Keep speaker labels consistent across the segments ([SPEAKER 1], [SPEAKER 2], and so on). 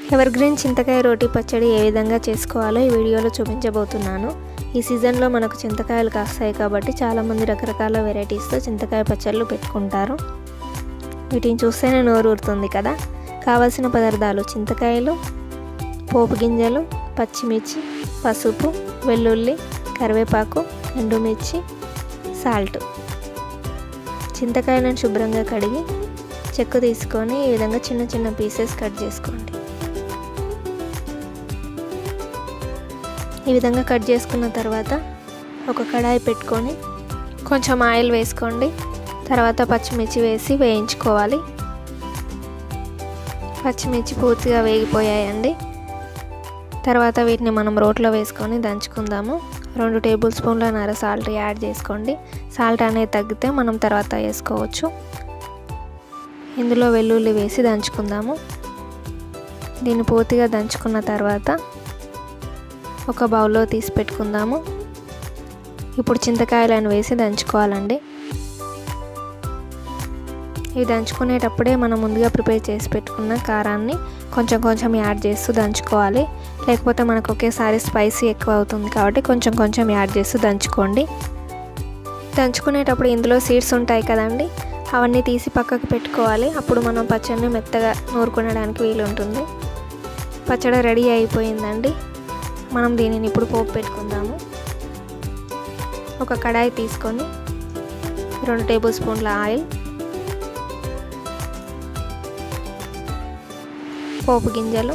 [SPEAKER 1] ever green చింతకాయ రోటి పచ్చడి ఏ విధంగా చేసుకోవాలో ఈ వీడియోలో చూపించబోతున్నాను ఈ సీజన్లో మనకు చింతకాయలు కాస్తాయి కాబట్టి చాలామంది రకరకాల వెరైటీస్తో చింతకాయ పచ్చళ్ళు పెట్టుకుంటారు వీటిని చూస్తేనే నోరు ఊరుతుంది కదా కావలసిన పదార్థాలు చింతకాయలు పోపు గింజలు పచ్చిమిర్చి పసుపు వెల్లుల్లి కరివేపాకు ఎండుమిర్చి సాల్ట్ చింతకాయలను శుభ్రంగా కడిగి చెక్కు తీసుకొని ఈ విధంగా చిన్న చిన్న పీసెస్ కట్ చేసుకోండి ఈ విధంగా కట్ చేసుకున్న తర్వాత ఒక కడాయి పెట్టుకొని కొంచెం ఆయిల్ వేసుకోండి తర్వాత పచ్చిమిర్చి వేసి వేయించుకోవాలి పచ్చిమిర్చి పూర్తిగా వేగిపోయాయండి తర్వాత వీటిని మనం రోట్లో వేసుకొని దంచుకుందాము రెండు టేబుల్ స్పూన్ల నర సాల్ట్ యాడ్ చేసుకోండి సాల్ట్ అనేది తగ్గితే మనం తర్వాత వేసుకోవచ్చు ఇందులో వెల్లుల్లి వేసి దంచుకుందాము దీన్ని పూర్తిగా దంచుకున్న తర్వాత ఒక బౌల్లో తీసి పెట్టుకుందాము ఇప్పుడు చింతకాయలను వేసి దంచుకోవాలండి ఇవి దంచుకునేటప్పుడే మనం ముందుగా ప్రిపేర్ చేసి పెట్టుకున్న కారాన్ని కొంచెం కొంచెం యాడ్ చేస్తూ దంచుకోవాలి లేకపోతే మనకు ఒకేసారి స్పైసీ ఎక్కువ అవుతుంది కాబట్టి కొంచెం కొంచెం యాడ్ చేస్తూ దంచుకోండి దంచుకునేటప్పుడు ఇందులో సీడ్స్ ఉంటాయి కదండి అవన్నీ తీసి పక్కకు పెట్టుకోవాలి అప్పుడు మనం పచ్చడిని మెత్తగా నూరుకునడానికి వీలు ఉంటుంది పచ్చడి రెడీ అయిపోయిందండి మనం దీనిని ఇప్పుడు పోపు పెట్టుకుందాము ఒక కడాయి తీసుకొని రెండు టేబుల్ స్పూన్ల ఆయిల్ పోపు గింజలు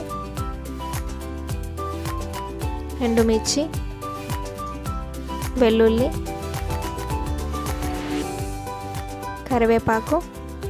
[SPEAKER 1] ఎండుమిర్చి వెల్లుల్లి కరివేపాకు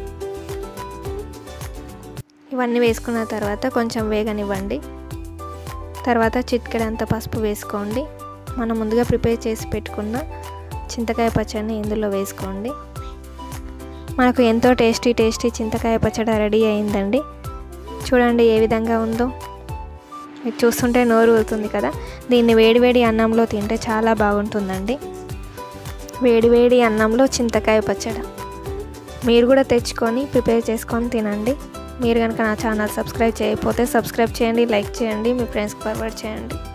[SPEAKER 1] ఇవన్నీ వేసుకున్న తర్వాత కొంచెం వేగనివ్వండి తర్వాత చిటికెడంత పసుపు వేసుకోండి మనం ముందుగా ప్రిపేర్ చేసి పెట్టుకున్న చింతకాయ పచ్చడిని ఇందులో వేసుకోండి మనకు ఎంతో టేస్టీ టేస్టీ చింతకాయ పచ్చడి రెడీ అయిందండి చూడండి ఏ విధంగా ఉందో మీకు చూస్తుంటే నోరు ఊరుతుంది కదా దీన్ని వేడివేడి అన్నంలో తింటే చాలా బాగుంటుందండి వేడివేడి అన్నంలో చింతకాయ పచ్చడి మీరు కూడా తెచ్చుకొని ప్రిపేర్ చేసుకొని తినండి మీరు కనుక నా ఛానల్ సబ్స్క్రైబ్ చేయకపోతే సబ్స్క్రైబ్ చేయండి లైక్ చేయండి మీ ఫ్రెండ్స్కి ఫార్వర్డ్ చేయండి